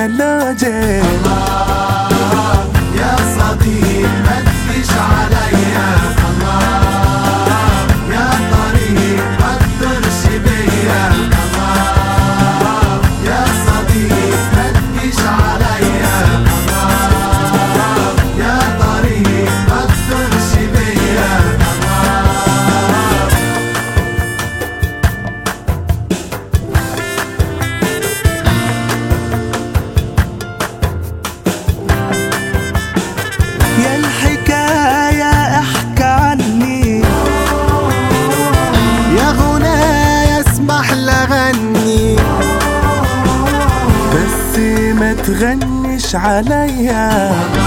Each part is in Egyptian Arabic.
اللوجه يا صديق ما تجيش عليا الله يا طريق ما تدرش بيا الله يا صديق ما تجيش عليا الله يا طريق ما تدرش بيا الله يا الحكاية احكى عني يا غنايا اسمح لغني بس ما تغنش عليا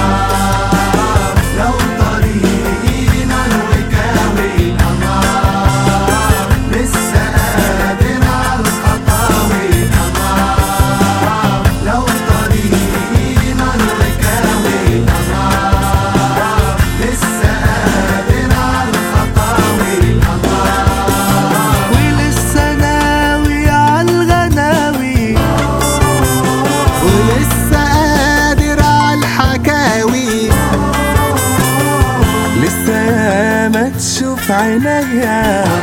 لو طريقنا الوكاوي الله لسه قادر على الخطاوي الله لو طريقنا الوكاوي الله لسه قادر على الخطاوي الله ولسه ناوي عالغناوي ولسه قادر على الحكاوي لسه يا ما تشوف عينيا